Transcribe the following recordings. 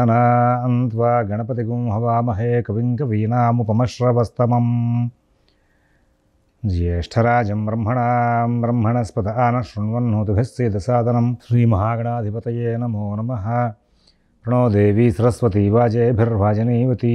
गणनान्त्वा गणपतिगुं हवामहे कविं कवीनामुपमश्रवस्तमं ज्येष्ठराजं ब्रह्मणां ब्रह्मणस्पत आनः शृण्वन्नोतिभिः सेदसादनं श्रीमहागणाधिपतये नमो नमः प्रणो देवी सरस्वती वाजेभिर्वाजनीवती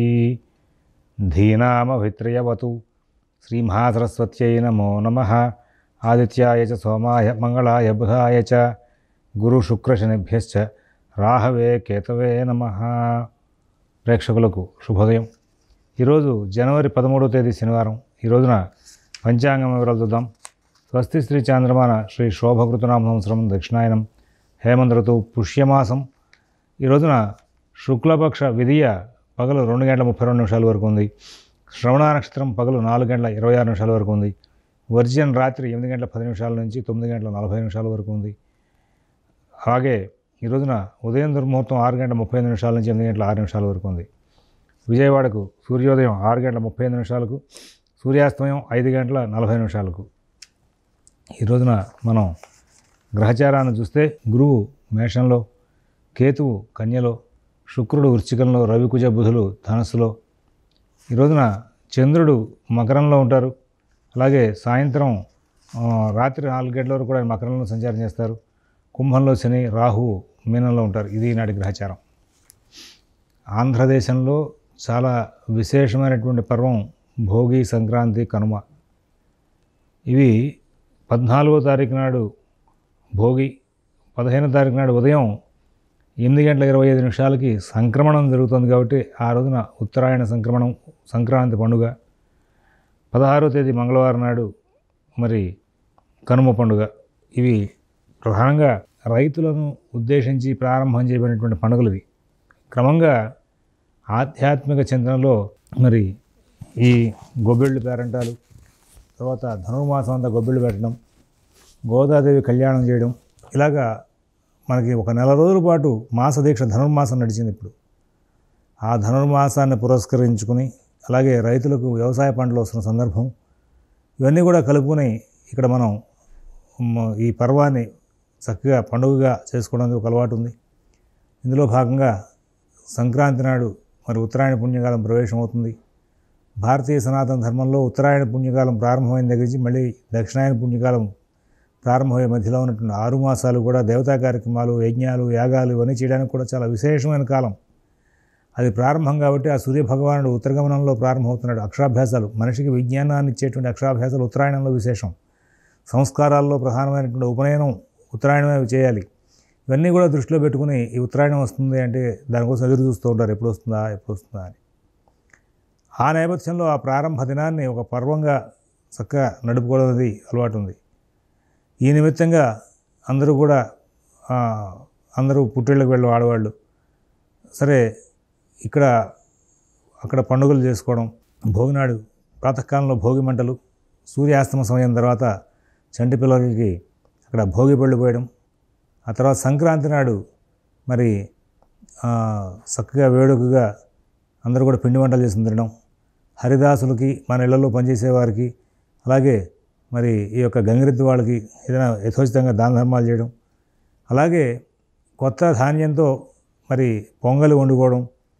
धीनामभित्र्यवतु श्रीमहासरस्वत्यै नमो नमः आदित्याय च सोमाय मङ्गलाय बुधाय च గురుశుక్రశనిభ్యశ్చ రాహవే కేతవే నమ ప్రేక్షకులకు శుభోదయం ఈరోజు జనవరి పదమూడవ తేదీ శనివారం ఈ రోజున పంచాంగం వివరాలు చూద్దాం స్వస్తి శ్రీ చాంద్రమాన శ్రీ శోభకృతనామ సంవత్సరం దక్షిణాయనం హేమంత ఋతువు పుష్యమాసం ఈ రోజున శుక్లపక్ష విధియ పగలు రెండు గంటల ముప్పై రెండు నిమిషాల వరకు ఉంది శ్రవణ నక్షత్రం పగలు నాలుగు గంటల ఇరవై ఆరు నిమిషాల వరకు ఉంది వర్జన్ రాత్రి ఎనిమిది గంటల పది నిమిషాల నుంచి తొమ్మిది గంటల నలభై నిమిషాల వరకు ఉంది అలాగే ఈ రోజున ఉదయం దుర్ముహూర్తం ఆరు గంటల ముప్పై ఐదు నిమిషాల నుంచి ఎనిమిది గంటల ఆరు నిమిషాల వరకు ఉంది విజయవాడకు సూర్యోదయం ఆరు గంటల ముప్పై ఐదు నిమిషాలకు సూర్యాస్తమయం ఐదు గంటల నలభై నిమిషాలకు ఈ రోజున మనం గ్రహచారాన్ని చూస్తే గురువు మేషంలో కేతువు కన్యలో శుక్రుడు వృశ్చికంలో రవికుజ బుధులు ధనస్సులో ఈ రోజున చంద్రుడు మకరంలో ఉంటారు అలాగే సాయంత్రం ఆ, రాత్రి నాలుగు గంటల వరకు కూడా ఆయన మకరంలో సంచారం చేస్తారు కుంభంలో శని రాహు మీనంలో ఉంటారు ఇది ఈనాటి గ్రహచారం ఆంధ్రదేశంలో చాలా విశేషమైనటువంటి పర్వం భోగి సంక్రాంతి కనుమ ఇవి పద్నాలుగో తారీఖు నాడు భోగి పదిహేనో తారీఖు నాడు ఉదయం ఎనిమిది గంటల ఇరవై ఐదు నిమిషాలకి సంక్రమణం జరుగుతుంది కాబట్టి ఆ రోజున ఉత్తరాయణ సంక్రమణం సంక్రాంతి పండుగ పదహారో తేదీ మంగళవారం నాడు మరి కనుమ పండుగ ఇవి ప్రధానంగా రైతులను ఉద్దేశించి ప్రారంభం చేయబడినటువంటి పండుగలు ఇవి క్రమంగా ఆధ్యాత్మిక చింతనలో మరి ఈ గొబ్బిళ్ళు పేరంటాలు తర్వాత ధనుర్మాసం అంతా గొబ్బిళ్ళు పెట్టడం గోదాదేవి కళ్యాణం చేయడం ఇలాగా మనకి ఒక నెల రోజుల పాటు మాస దీక్ష ధనుర్మాసం నడిచింది ఇప్పుడు ఆ ధనుర్మాసాన్ని పురస్కరించుకుని అలాగే రైతులకు వ్యవసాయ పంటలు వస్తున్న సందర్భం ఇవన్నీ కూడా కలుపుకొని ఇక్కడ మనం మ- ఈ పర్వాన్ని చక్కగా పండుగగా చేసుకోవడానికి ఒక అలవాటు ఉంది ఇందులో భాగంగా సంక్రాంతి నాడు మరి ఉత్తరాయణ పుణ్యకాలం ప్రవేశం అవుతుంది భారతీయ సనాతన ధర్మంలో ఉత్తరాయణ పుణ్యకాలం ప్రారంభమైన దగ్గర నుంచి మళ్ళీ దక్షిణాయన పుణ్యకాలం ప్రారంభమయ్యే మధ్యలో ఉన్నటువంటి ఆరు మాసాలు కూడా దేవతా కార్యక్రమాలు యజ్ఞాలు యాగాలు ఇవన్నీ చేయడానికి కూడా చాలా విశేషమైన కాలం అది ప్రారంభం కాబట్టి ఆ సూర్య భగవానుడు ఉత్తరగమనంలో ప్రారంభమవుతున్నాడు అక్షరాభ్యాసాలు మనిషికి విజ్ఞానాన్ని ఇచ్చేటువంటి అక్షరాభ్యాసాలు ఉత్తరాయణంలో విశేషం సంస్కారాల్లో ప్రధానమైనటువంటి ఉపనయనం ఉత్తరాయణమే చేయాలి ఇవన్నీ కూడా దృష్టిలో పెట్టుకుని ఈ ఉత్తరాయణం వస్తుంది అంటే దానికోసం ఎదురు చూస్తూ ఉంటారు ఎప్పుడు వస్తుందా ఎప్పుడు వస్తుందా అని ఆ నేపథ్యంలో ఆ ప్రారంభ దినాన్ని ఒక పర్వంగా చక్కగా నడుపుకోవడం అనేది అలవాటు ఉంది ఈ నిమిత్తంగా అందరూ కూడా ఆ, అందరూ పుట్టిళ్ళకి వెళ్ళే ఆడవాళ్ళు సరే ఇక్కడ అక్కడ పండుగలు చేసుకోవడం భోగినాడు ప్రాతకాలంలో భోగి మంటలు సూర్యాస్తమ సమయం తర్వాత చంటి పిల్లలకి అక్కడ భోగి పళ్ళు పోయడం ఆ తర్వాత సంక్రాంతి నాడు మరి ఆ, చక్కగా వేడుకగా అందరూ కూడా పిండి వంటలు చేసి తినడం హరిదాసులకి మన ఇళ్లలో పనిచేసే వారికి అలాగే మరి ఈ యొక్క గంగిరెద్దు వాళ్ళకి ఏదైనా యథోచితంగా దాన ధర్మాలు చేయడం అలాగే కొత్త ధాన్యంతో మరి పొంగలి వండుకోవడం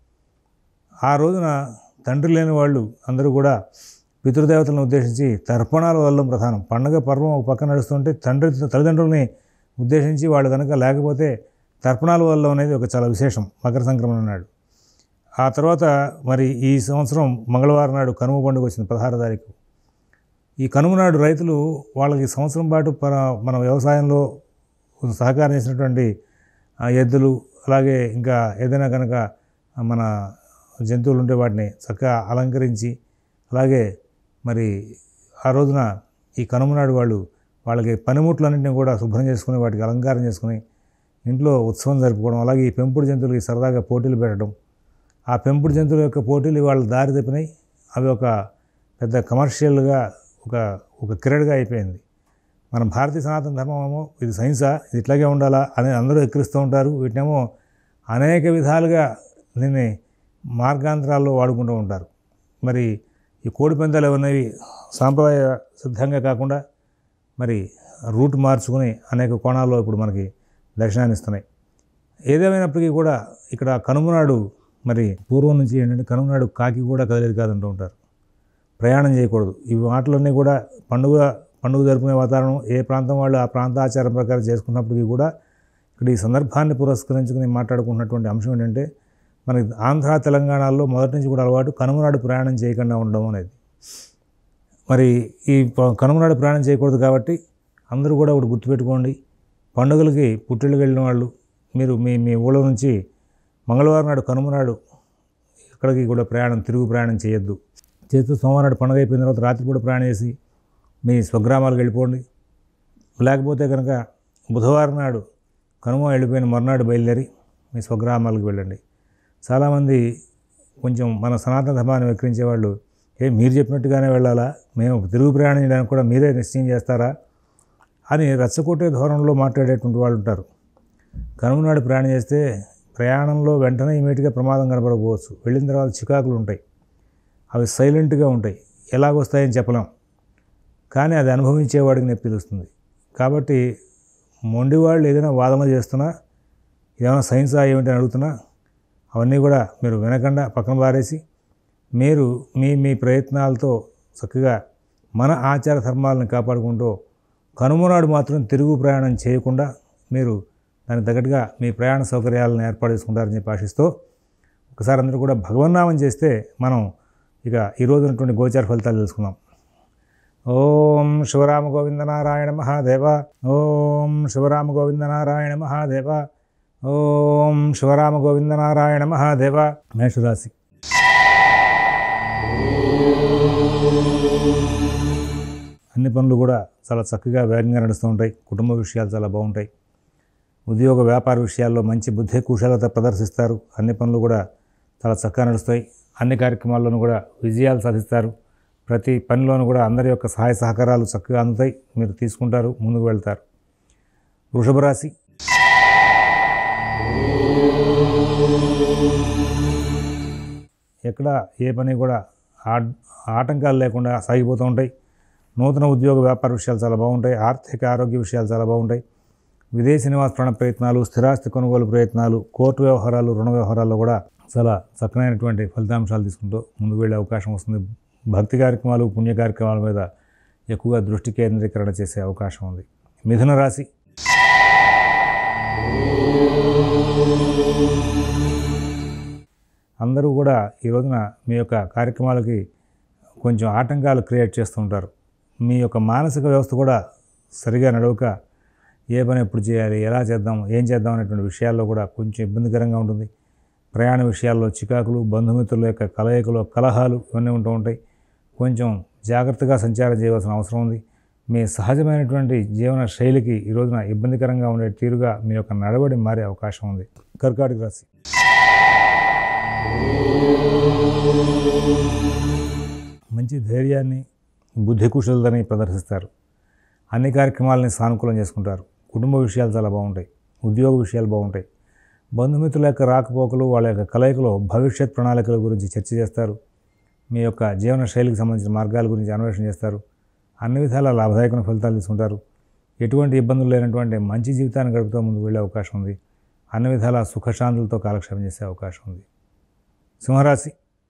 ఆ రోజున తండ్రి లేని వాళ్ళు అందరూ కూడా పితృదేవతలను ఉద్దేశించి తర్పణాలు వదలడం ప్రధానం పండగ పర్వం ఒక పక్కన నడుస్తుంటే తండ్రి తల్లిదండ్రులని ఉద్దేశించి వాళ్ళు కనుక లేకపోతే తర్పణాలు వదలడం అనేది ఒక చాలా విశేషం మకర సంక్రమణ నాడు ఆ తర్వాత మరి ఈ సంవత్సరం మంగళవారం నాడు కనుమ పండుగ వచ్చింది పదహారో తారీఖు ఈ కనుమ నాడు రైతులు వాళ్ళకి సంవత్సరం పాటు పర- మన వ్యవసాయంలో సహకారం చేసినటువంటి ఆ ఎద్దులు అలాగే ఇంకా ఏదైనా కనుక మన జంతువులు ఉంటే వాటిని చక్కగా అలంకరించి అలాగే మరి ఆ రోజున ఈ కనుమ నాడు వాళ్ళు వాళ్ళకి పనిముట్లన్నింటినీ కూడా శుభ్రం చేసుకుని వాటికి అలంకారం చేసుకుని ఇంట్లో ఉత్సవం జరుపుకోవడం అలాగే ఈ పెంపుడు జంతువులకి సరదాగా పోటీలు పెట్టడం ఆ పెంపుడు జంతువుల యొక్క పోటీలు వాళ్ళ దారి తప్పినాయి అవి ఒక పెద్ద కమర్షియల్గా ఒక ఒక కిరడ్గా అయిపోయింది మన భారతీయ సనాతన ధర్మం ఏమో ఇది సైన్సా ఇది ఇట్లాగే ఉండాలా అని అందరూ ఎక్కిరిస్తూ ఉంటారు వీటినేమో అనేక విధాలుగా దీన్ని మార్గాంతరాల్లో వాడుకుంటూ ఉంటారు మరి ఈ కోడి పందాలు అనేవి సాంప్రదాయ సిద్ధంగా కాకుండా మరి రూట్ మార్చుకుని అనేక కోణాల్లో ఇప్పుడు మనకి దర్శనాన్ని ఇస్తున్నాయి ఏదేమైనప్పటికీ కూడా ఇక్కడ కనుమనాడు మరి పూర్వం నుంచి ఏంటంటే కనుమనాడు కాకి కూడా కదిలేదు కాదంటూ ఉంటారు ప్రయాణం చేయకూడదు ఈ మాటలన్నీ కూడా పండుగ పండుగ జరుపుకునే వాతావరణం ఏ ప్రాంతం వాళ్ళు ఆ ప్రాంత ఆచారం ప్రకారం చేసుకున్నప్పటికీ కూడా ఇక్కడ ఈ సందర్భాన్ని పురస్కరించుకుని మాట్లాడుకున్నటువంటి అంశం ఏంటంటే మనకి ఆంధ్ర తెలంగాణలో మొదటి నుంచి కూడా అలవాటు కనుమనాడు ప్రయాణం చేయకుండా ఉండడం అనేది మరి ఈ ప- కనుమనాడు ప్రయాణం చేయకూడదు కాబట్టి అందరూ కూడా ఒకటి గుర్తుపెట్టుకోండి పండుగలకి పుట్టిళ్ళకి వెళ్ళిన వాళ్ళు మీరు మీ మీ ఊళ్ళో నుంచి మంగళవారం నాడు కనుమనాడు ఎక్కడికి కూడా ప్రయాణం తిరుగు ప్రయాణం చేయొద్దు చేస్తూ సోమవారం నాడు పండుగ అయిపోయిన తర్వాత రాత్రి కూడా ప్రయాణం చేసి మీ స్వగ్రామాలకు వెళ్ళిపోండి లేకపోతే కనుక బుధవారం నాడు కనుమ వెళ్ళిపోయిన మర్నాడు బయలుదేరి మీ స్వగ్రామాలకు వెళ్ళండి చాలామంది కొంచెం మన సనాతన ధర్మాన్ని విక్రించే వాళ్ళు ఏ మీరు చెప్పినట్టుగానే వెళ్ళాలా మేము తిరుగు ప్రయాణం చేయడానికి కూడా మీరే నిశ్చయం చేస్తారా అని రచ్చకొట్టే ధోరణిలో మాట్లాడేటువంటి వాళ్ళు ఉంటారు కనుమనాడు ప్రయాణం చేస్తే ప్రయాణంలో వెంటనే ఇమీడియట్గా ప్రమాదం కనపడకపోవచ్చు వెళ్ళిన తర్వాత చికాకులు ఉంటాయి అవి సైలెంట్గా ఉంటాయి ఎలాగొస్తాయని చెప్పలేం కానీ అది అనుభవించేవాడికి నొప్పి తెలుస్తుంది కాబట్టి మొండి వాళ్ళు ఏదైనా వాదన చేస్తున్నా ఏమైనా సైన్సా ఏమిటి అని అడుగుతున్నా అవన్నీ కూడా మీరు వినకుండా పక్కన పారేసి మీరు మీ మీ ప్రయత్నాలతో చక్కగా మన ఆచార ధర్మాలను కాపాడుకుంటూ కనుమనాడు మాత్రం తిరుగు ప్రయాణం చేయకుండా మీరు దానికి తగ్గట్టుగా మీ ప్రయాణ సౌకర్యాలను ఏర్పాటు చేసుకుంటారని చెప్పి ఆశిస్తూ ఒకసారి అందరూ కూడా భగవన్నామం చేస్తే మనం ఇక ఈ రోజు ఉన్నటువంటి గోచార ఫలితాలు తెలుసుకుందాం ఓం శివరామ గోవింద నారాయణ మహాదేవ ఓం శివరామ గోవింద నారాయణ మహాదేవ ఓం శివరామ గోవింద నారాయణ మహాదేవ మేషరాశి అన్ని పనులు కూడా చాలా చక్కగా వేగంగా నడుస్తూ ఉంటాయి కుటుంబ విషయాలు చాలా బాగుంటాయి ఉద్యోగ వ్యాపార విషయాల్లో మంచి బుద్ధి కుశలత ప్రదర్శిస్తారు అన్ని పనులు కూడా చాలా చక్కగా నడుస్తాయి అన్ని కార్యక్రమాల్లోనూ కూడా విజయాలు సాధిస్తారు ప్రతి పనిలోనూ కూడా అందరి యొక్క సహాయ సహకారాలు చక్కగా అందుతాయి మీరు తీసుకుంటారు ముందుకు వెళ్తారు వృషభ రాశి ఎక్కడ ఏ పని కూడా ఆ- ఆటంకాలు లేకుండా సాగిపోతూ ఉంటాయి నూతన ఉద్యోగ వ్యాపార విషయాలు చాలా బాగుంటాయి ఆర్థిక ఆరోగ్య విషయాలు చాలా బాగుంటాయి విదేశీ నివాస ప్రాణ ప్రయత్నాలు స్థిరాస్తి కొనుగోలు ప్రయత్నాలు కోర్టు వ్యవహారాలు రుణ వ్యవహారాల్లో కూడా చాలా చక్కనైనటువంటి ఫలితాంశాలు తీసుకుంటూ ముందుకు వెళ్ళే అవకాశం వస్తుంది భక్తి కార్యక్రమాలు పుణ్య కార్యక్రమాల మీద ఎక్కువగా దృష్టి కేంద్రీకరణ చేసే అవకాశం ఉంది మిథున రాశి అందరూ కూడా ఈ రోజున మీ యొక్క కార్యక్రమాలకి కొంచెం ఆటంకాలు క్రియేట్ చేస్తూ ఉంటారు మీ యొక్క మానసిక వ్యవస్థ కూడా సరిగా నడవక ఏ పని ఎప్పుడు చేయాలి ఎలా చేద్దాం ఏం చేద్దాం అనేటువంటి విషయాల్లో కూడా కొంచెం ఇబ్బందికరంగా ఉంటుంది ప్రయాణ విషయాల్లో చికాకులు బంధుమిత్రుల యొక్క కలయికలు కలహాలు ఇవన్నీ ఉంటూ ఉంటాయి కొంచెం జాగ్రత్తగా సంచారం చేయవలసిన అవసరం ఉంది మీ సహజమైనటువంటి జీవన శైలికి ఈ రోజున ఇబ్బందికరంగా ఉండే తీరుగా మీ యొక్క నడవడి మారే అవకాశం ఉంది కర్కాటక రాశి మంచి ధైర్యాన్ని బుద్ధి కుశలతని ప్రదర్శిస్తారు అన్ని కార్యక్రమాలని సానుకూలం చేసుకుంటారు కుటుంబ విషయాలు చాలా బాగుంటాయి ఉద్యోగ విషయాలు బాగుంటాయి బంధుమిత్రుల యొక్క రాకపోకలు వాళ్ళ యొక్క కలయికలో భవిష్యత్ ప్రణాళికల గురించి చర్చ చేస్తారు మీ యొక్క జీవన శైలికి సంబంధించిన మార్గాల గురించి అన్వేషణ చేస్తారు అన్ని విధాల లాభదాయకమైన ఫలితాలు తీసుకుంటారు ఎటువంటి ఇబ్బందులు లేనటువంటి మంచి జీవితాన్ని గడుపుతూ ముందుకు వెళ్ళే అవకాశం ఉంది అన్ని విధాల సుఖశాంతులతో కాలక్షేపం చేసే అవకాశం ఉంది సింహరాశి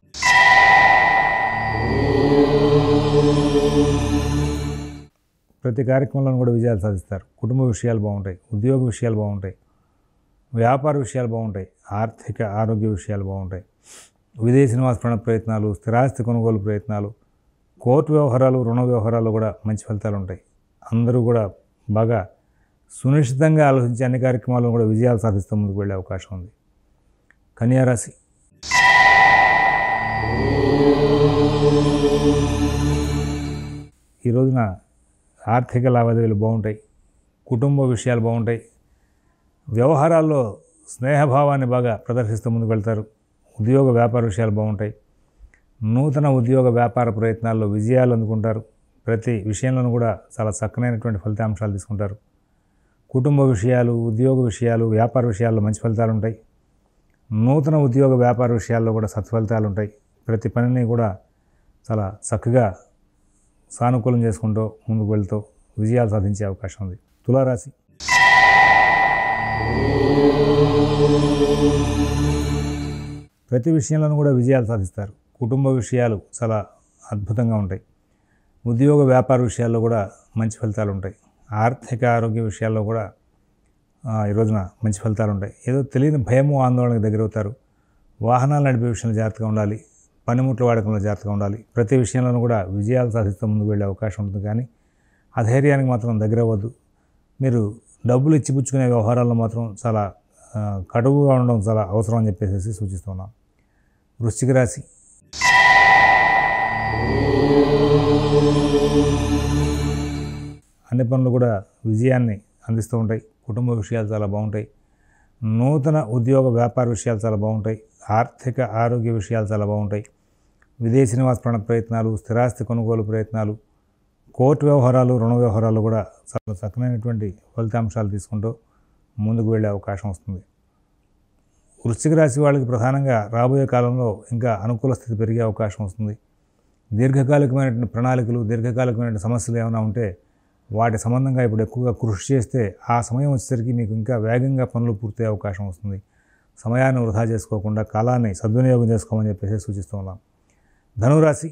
ప్రతి కార్యక్రమంలోనూ కూడా విజయాలు సాధిస్తారు కుటుంబ విషయాలు బాగుంటాయి ఉద్యోగ విషయాలు బాగుంటాయి వ్యాపార విషయాలు బాగుంటాయి ఆర్థిక ఆరోగ్య విషయాలు బాగుంటాయి విదేశీ నివాస ప్రణ ప్రయత్నాలు స్థిరాస్తి కొనుగోలు ప్రయత్నాలు కోర్టు వ్యవహారాలు రుణ వ్యవహారాలు కూడా మంచి ఫలితాలు ఉంటాయి అందరూ కూడా బాగా సునిశ్చితంగా ఆలోచించి అన్ని కార్యక్రమాలను కూడా విజయాలు సాధిస్తూ ముందుకు వెళ్ళే అవకాశం ఉంది కన్యారాశి ఈ రోజున ఆర్థిక లావాదేవీలు బాగుంటాయి కుటుంబ విషయాలు బాగుంటాయి వ్యవహారాల్లో స్నేహభావాన్ని బాగా ప్రదర్శిస్తూ ముందుకు వెళ్తారు ఉద్యోగ వ్యాపార విషయాలు బాగుంటాయి నూతన ఉద్యోగ వ్యాపార ప్రయత్నాల్లో విజయాలు అందుకుంటారు ప్రతి విషయంలోనూ కూడా చాలా చక్కనైనటువంటి ఫలితాంశాలు తీసుకుంటారు కుటుంబ విషయాలు ఉద్యోగ విషయాలు వ్యాపార విషయాల్లో మంచి ఫలితాలు ఉంటాయి నూతన ఉద్యోగ వ్యాపార విషయాల్లో కూడా సత్ఫలితాలు ఉంటాయి ప్రతి పనిని కూడా చాలా చక్కగా సానుకూలం చేసుకుంటూ ముందుకు వెళ్తూ విజయాలు సాధించే అవకాశం ఉంది తులారాశి ప్రతి విషయంలోనూ కూడా విజయాలు సాధిస్తారు కుటుంబ విషయాలు చాలా అద్భుతంగా ఉంటాయి ఉద్యోగ వ్యాపార విషయాల్లో కూడా మంచి ఫలితాలు ఉంటాయి ఆర్థిక ఆరోగ్య విషయాల్లో కూడా ఆ, ఈ రోజున మంచి ఫలితాలు ఉంటాయి ఏదో తెలియని భయము ఆందోళనకు దగ్గరవుతారు వాహనాలు నడిపే విషయంలో జాగ్రత్తగా ఉండాలి పనిముట్ల వాడకంలో జాగ్రత్తగా ఉండాలి ప్రతి విషయంలోనూ కూడా విజయాలు సాధిస్తూ ముందుకు వెళ్ళే అవకాశం ఉంటుంది కానీ అధైర్యానికి మాత్రం దగ్గర అవ్వద్దు మీరు డబ్బులు ఇచ్చిపుచ్చుకునే వ్యవహారాల్లో మాత్రం చాలా ఆ, కటువుగా ఉండడం చాలా అవసరం అని చెప్పేసి సూచిస్తున్నాం వృశ్చిక రాశి అన్ని పనులు కూడా విజయాన్ని అందిస్తూ ఉంటాయి కుటుంబ విషయాలు చాలా బాగుంటాయి నూతన ఉద్యోగ వ్యాపార విషయాలు చాలా బాగుంటాయి ఆర్థిక ఆరోగ్య విషయాలు చాలా బాగుంటాయి విదేశీ నివాస ప్రణ ప్రయత్నాలు స్థిరాస్తి కొనుగోలు ప్రయత్నాలు కోర్టు వ్యవహారాలు రుణ వ్యవహారాలు కూడా చాలా చక్కనైనటువంటి ఫలితాంశాలు తీసుకుంటూ ముందుకు వెళ్ళే అవకాశం వస్తుంది వృశ్చిక రాశి వాళ్ళకి ప్రధానంగా రాబోయే కాలంలో ఇంకా అనుకూల స్థితి పెరిగే అవకాశం వస్తుంది దీర్ఘకాలికమైనటువంటి ప్రణాళికలు దీర్ఘకాలికమైన సమస్యలు ఏమైనా ఉంటే వాటి సంబంధంగా ఇప్పుడు ఎక్కువగా కృషి చేస్తే ఆ సమయం వచ్చేసరికి మీకు ఇంకా వేగంగా పనులు పూర్తయ్యే అవకాశం వస్తుంది సమయాన్ని వృధా చేసుకోకుండా కాలాన్ని సద్వినియోగం చేసుకోమని చెప్పేసి సూచిస్తూ ఉన్నాం ధనురాశి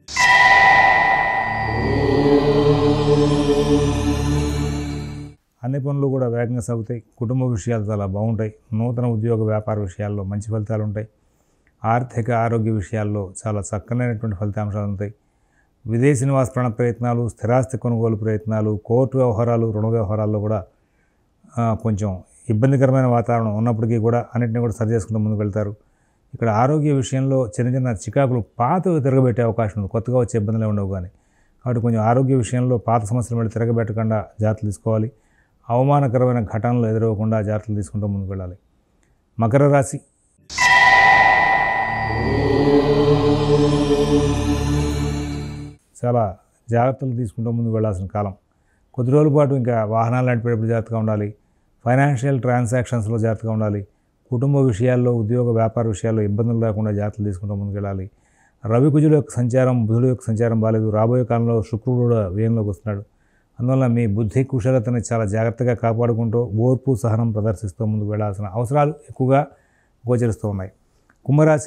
అన్ని పనులు కూడా వేగంగా సాగుతాయి కుటుంబ విషయాలు చాలా బాగుంటాయి నూతన ఉద్యోగ వ్యాపార విషయాల్లో మంచి ఫలితాలు ఉంటాయి ఆర్థిక ఆరోగ్య విషయాల్లో చాలా చక్కనైనటువంటి ఫలితాంశాలు ఉంటాయి విదేశీ నివాస ప్రాణ ప్రయత్నాలు స్థిరాస్తి కొనుగోలు ప్రయత్నాలు కోర్టు వ్యవహారాలు రుణ వ్యవహారాల్లో కూడా ఆ, కొంచెం ఇబ్బందికరమైన వాతావరణం ఉన్నప్పటికీ కూడా అన్నింటినీ కూడా సరి చేసుకుంటూ ముందుకు వెళ్తారు ఇక్కడ ఆరోగ్య విషయంలో చిన్న చిన్న చికాకులు పాతవి తిరగబెట్టే అవకాశం ఉంది కొత్తగా వచ్చే ఇబ్బందులే ఉండవు కానీ కాబట్టి కొంచెం ఆరోగ్య విషయంలో పాత సమస్యలు మళ్ళీ తిరగబెట్టకుండా జాగ్రత్తలు తీసుకోవాలి అవమానకరమైన ఘటనలు ఎదురవ్వకుండా జాగ్రత్తలు తీసుకుంటూ ముందుకు వెళ్ళాలి మకర రాశి చాలా జాగ్రత్తలు తీసుకుంటూ ముందుకు వెళ్ళాల్సిన కాలం కొద్ది రోజుల పాటు ఇంకా వాహనాలు నడిపేటప్పుడు జాగ్రత్తగా ఉండాలి ఫైనాన్షియల్ ట్రాన్సాక్షన్స్లో జాగ్రత్తగా ఉండాలి కుటుంబ విషయాల్లో ఉద్యోగ వ్యాపార విషయాల్లో ఇబ్బందులు లేకుండా జాగ్రత్తలు తీసుకుంటూ ముందుకు వెళ్ళాలి రవి కుజుల యొక్క సంచారం బుధుడు యొక్క సంచారం బాగాలేదు రాబోయే కాలంలో శుక్రుడు కూడా వ్యయంలోకి వస్తున్నాడు అందువల్ల మీ బుద్ధి కుశలతని చాలా జాగ్రత్తగా కాపాడుకుంటూ ఓర్పు సహనం ప్రదర్శిస్తూ ముందుకు వెళ్ళాల్సిన అవసరాలు ఎక్కువగా గోచరిస్తూ ఉన్నాయి కుంభరాశి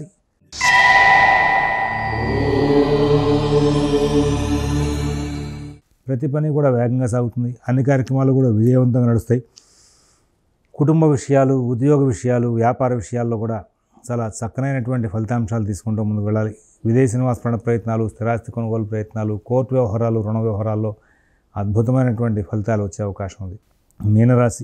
ప్రతి పని కూడా వేగంగా సాగుతుంది అన్ని కార్యక్రమాలు కూడా విజయవంతంగా నడుస్తాయి కుటుంబ విషయాలు ఉద్యోగ విషయాలు వ్యాపార విషయాల్లో కూడా చాలా చక్కనైనటువంటి ఫలితాంశాలు తీసుకుంటూ ముందుకు వెళ్ళాలి విదేశీ నివాస ప్రణ ప్రయత్నాలు స్థిరాస్తి కొనుగోలు ప్రయత్నాలు కోర్టు వ్యవహారాలు రుణ వ్యవహారాల్లో అద్భుతమైనటువంటి ఫలితాలు వచ్చే అవకాశం ఉంది మీనరాశి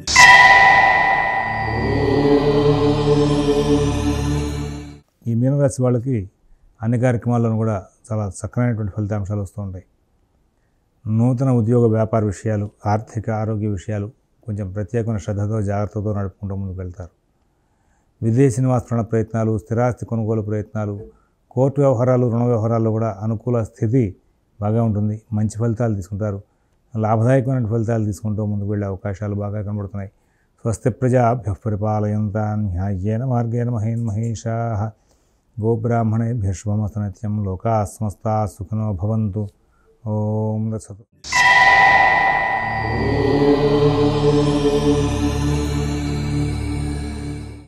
ఈ మీనరాశి వాళ్ళకి అన్ని కార్యక్రమాల్లోనూ కూడా చాలా చక్కనైనటువంటి ఫలితాంశాలు వస్తూ ఉంటాయి నూతన ఉద్యోగ వ్యాపార విషయాలు ఆర్థిక ఆరోగ్య విషయాలు కొంచెం ప్రత్యేకమైన శ్రద్ధతో జాగ్రత్తతో నడుపుకుంటూ ముందుకు వెళ్తారు విదేశీ నివాస ప్రణ ప్రయత్నాలు స్థిరాస్తి కొనుగోలు ప్రయత్నాలు కోర్టు వ్యవహారాలు రుణ వ్యవహారాల్లో కూడా అనుకూల స్థితి బాగా ఉంటుంది మంచి ఫలితాలు తీసుకుంటారు లాభదాయకమైన ఫలితాలు తీసుకుంటూ ముందుకు వెళ్ళే అవకాశాలు బాగా కనబడుతున్నాయి స్వస్తి ప్రజాభ్య పరిపాలయంతా న్యాయేన మార్గేణ మహేన్ మహేషా గోబ్రాహ్మణేభ్య శుభమస్తు నిత్యం లోకా సమస్తా సుఖినో భవంతు ఓం దత్సతు